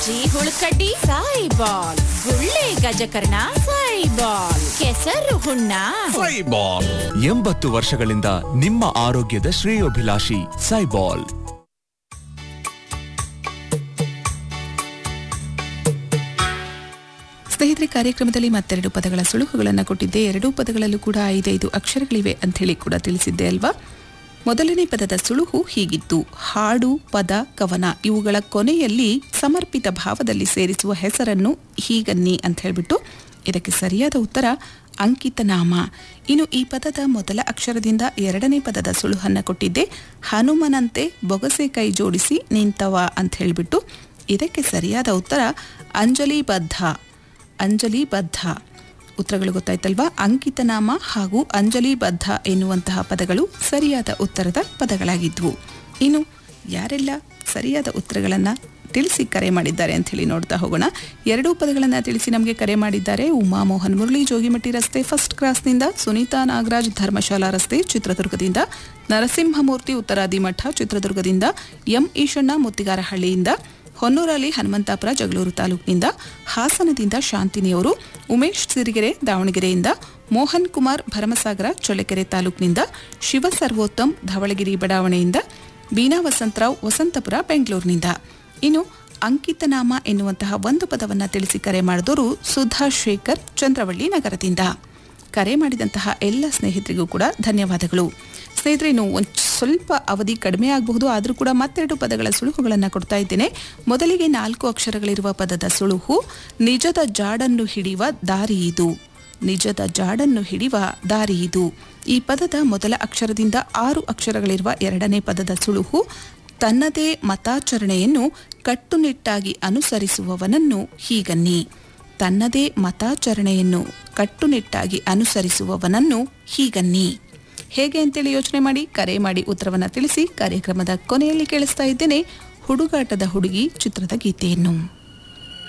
ಸಜ್ಜಿ ಹುಳ್ಕಡ್ಡಿ ಸಾಯಿ ಬಾಲ್ ಗುಳ್ಳೆ ಗಜಕರ್ಣ ಸಾಯಿ ಬಾಲ್ ಕೆಸರು ಹುಣ್ಣ ಸೈಬಾಲ್ ಎಂಬತ್ತು ವರ್ಷಗಳಿಂದ ನಿಮ್ಮ ಆರೋಗ್ಯದ ಶ್ರೇಯೋಭಿಲಾಷಿ ಸೈಬಾಲ್ ಸ್ನೇಹಿತರೆ ಕಾರ್ಯಕ್ರಮದಲ್ಲಿ ಮತ್ತೆರಡು ಪದಗಳ ಸುಳುಹುಗಳನ್ನು ಕೊಟ್ಟಿದ್ದೆ ಎರಡೂ ಪದಗಳಲ್ಲೂ ಕೂಡ ಐದೈದು ಅಕ್ಷರಗಳಿವೆ ಅಂತ ಹೇಳಿ ಕೂಡ ತಿಳಿಸಿದ್ದೆ ಅಲ್ವಾ ಮೊದಲನೇ ಪದದ ಸುಳುಹು ಹೀಗಿತ್ತು ಹಾಡು ಪದ ಕವನ ಇವುಗಳ ಕೊನೆಯಲ್ಲಿ ಸಮರ್ಪಿತ ಭಾವದಲ್ಲಿ ಸೇರಿಸುವ ಹೆಸರನ್ನು ಹೀಗನ್ನಿ ಅಂತ ಹೇಳ್ಬಿಟ್ಟು ಇದಕ್ಕೆ ಸರಿಯಾದ ಉತ್ತರ ಅಂಕಿತನಾಮ ಇನ್ನು ಈ ಪದದ ಮೊದಲ ಅಕ್ಷರದಿಂದ ಎರಡನೇ ಪದದ ಸುಳುಹನ್ನ ಕೊಟ್ಟಿದ್ದೆ ಹನುಮನಂತೆ ಬೊಗಸೆ ಕೈ ಜೋಡಿಸಿ ನಿಂತವ ಅಂತ ಹೇಳ್ಬಿಟ್ಟು ಇದಕ್ಕೆ ಸರಿಯಾದ ಉತ್ತರ ಅಂಜಲಿ ಬದ್ಧ ಅಂಜಲಿ ಬದ್ಧ ಉತ್ತರಗಳು ಗೊತ್ತಾಯ್ತಲ್ವಾ ಅಂಕಿತನಾಮ ಹಾಗೂ ಅಂಜಲಿ ಬದ್ಧ ಎನ್ನುವಂತಹ ಪದಗಳು ಸರಿಯಾದ ಉತ್ತರದ ಪದಗಳಾಗಿದ್ವು ಇನ್ನು ಯಾರೆಲ್ಲ ಸರಿಯಾದ ಉತ್ತರಗಳನ್ನು ತಿಳಿಸಿ ಕರೆ ಮಾಡಿದ್ದಾರೆ ಅಂತ ಹೇಳಿ ನೋಡ್ತಾ ಹೋಗೋಣ ಎರಡೂ ಪದಗಳನ್ನು ತಿಳಿಸಿ ನಮಗೆ ಕರೆ ಮಾಡಿದ್ದಾರೆ ಉಮಾ ಮೋಹನ್ ಮುರಳಿ ಜೋಗಿಮಟ್ಟಿ ರಸ್ತೆ ಫಸ್ಟ್ ಕ್ರಾಸ್ನಿಂದ ಸುನೀತಾ ನಾಗರಾಜ್ ಧರ್ಮಶಾಲಾ ರಸ್ತೆ ಚಿತ್ರದುರ್ಗದಿಂದ ನರಸಿಂಹಮೂರ್ತಿ ಉತ್ತರಾದಿ ಮಠ ಚಿತ್ರದುರ್ಗದಿಂದ ಎಂ ಈಶಣ್ಣ ಮುತ್ತಿಗಾರಹಳ್ಳಿಯಿಂದ ಹೊನ್ನೂರಲ್ಲಿ ಹನುಮಂತಾಪುರ ಜಗಳೂರು ತಾಲೂಕಿನಿಂದ ಹಾಸನದಿಂದ ಶಾಂತಿನಿಯವರು ಉಮೇಶ್ ಸಿರಿಗೆರೆ ದಾವಣಗೆರೆಯಿಂದ ಮೋಹನ್ ಕುಮಾರ್ ಭರಮಸಾಗರ ಚಳ್ಳಕೆರೆ ತಾಲೂಕಿನಿಂದ ಶಿವ ಸರ್ವೋತ್ತಮ್ ಧವಳಗಿರಿ ಬಡಾವಣೆಯಿಂದ ಬೀನಾ ವಸಂತರಾವ್ ವಸಂತಪುರ ಬೆಂಗಳೂರಿನಿಂದ ಇನ್ನು ಅಂಕಿತನಾಮ ಎನ್ನುವಂತಹ ಒಂದು ಪದವನ್ನು ತಿಳಿಸಿ ಕರೆ ಮಾಡಿದವರು ಸುಧಾ ಶೇಖರ್ ಚಂದ್ರವಳ್ಳಿ ನಗರದಿಂದ ಕರೆ ಮಾಡಿದಂತಹ ಎಲ್ಲ ಸ್ನೇಹಿತರಿಗೂ ಕೂಡ ಧನ್ಯವಾದಗಳು ಸ್ನೇಹಿತರೆ ಇನ್ನು ಒಂದು ಸ್ವಲ್ಪ ಅವಧಿ ಕಡಿಮೆ ಆಗಬಹುದು ಆದರೂ ಕೂಡ ಮತ್ತೆರಡು ಪದಗಳ ಸುಳುಹುಗಳನ್ನು ಕೊಡ್ತಾ ಇದ್ದೇನೆ ಮೊದಲಿಗೆ ನಾಲ್ಕು ಅಕ್ಷರಗಳಿರುವ ಪದದ ಸುಳುಹು ನಿಜದ ಜಾಡನ್ನು ಹಿಡಿಯುವ ದಾರಿ ಇದು ನಿಜದ ಜಾಡನ್ನು ಹಿಡಿಯುವ ದಾರಿ ಇದು ಈ ಪದದ ಮೊದಲ ಅಕ್ಷರದಿಂದ ಆರು ಅಕ್ಷರಗಳಿರುವ ಎರಡನೇ ಪದದ ಸುಳುಹು ತನ್ನದೇ ಮತಾಚರಣೆಯನ್ನು ಕಟ್ಟುನಿಟ್ಟಾಗಿ ಅನುಸರಿಸುವವನನ್ನು ಹೀಗನ್ನಿ ತನ್ನದೇ ಮತಾಚರಣೆಯನ್ನು ಕಟ್ಟುನಿಟ್ಟಾಗಿ ಅನುಸರಿಸುವವನನ್ನು ಹೀಗನ್ನಿ ಹೇಗೆ ಅಂತೇಳಿ ಯೋಚನೆ ಮಾಡಿ ಕರೆ ಮಾಡಿ ಉತ್ತರವನ್ನು ತಿಳಿಸಿ ಕಾರ್ಯಕ್ರಮದ ಕೊನೆಯಲ್ಲಿ ಕೇಳಿಸ್ತಾ ಇದ್ದೇನೆ ಹುಡುಗಾಟದ ಹುಡುಗಿ ಚಿತ್ರದ ಗೀತೆಯನ್ನು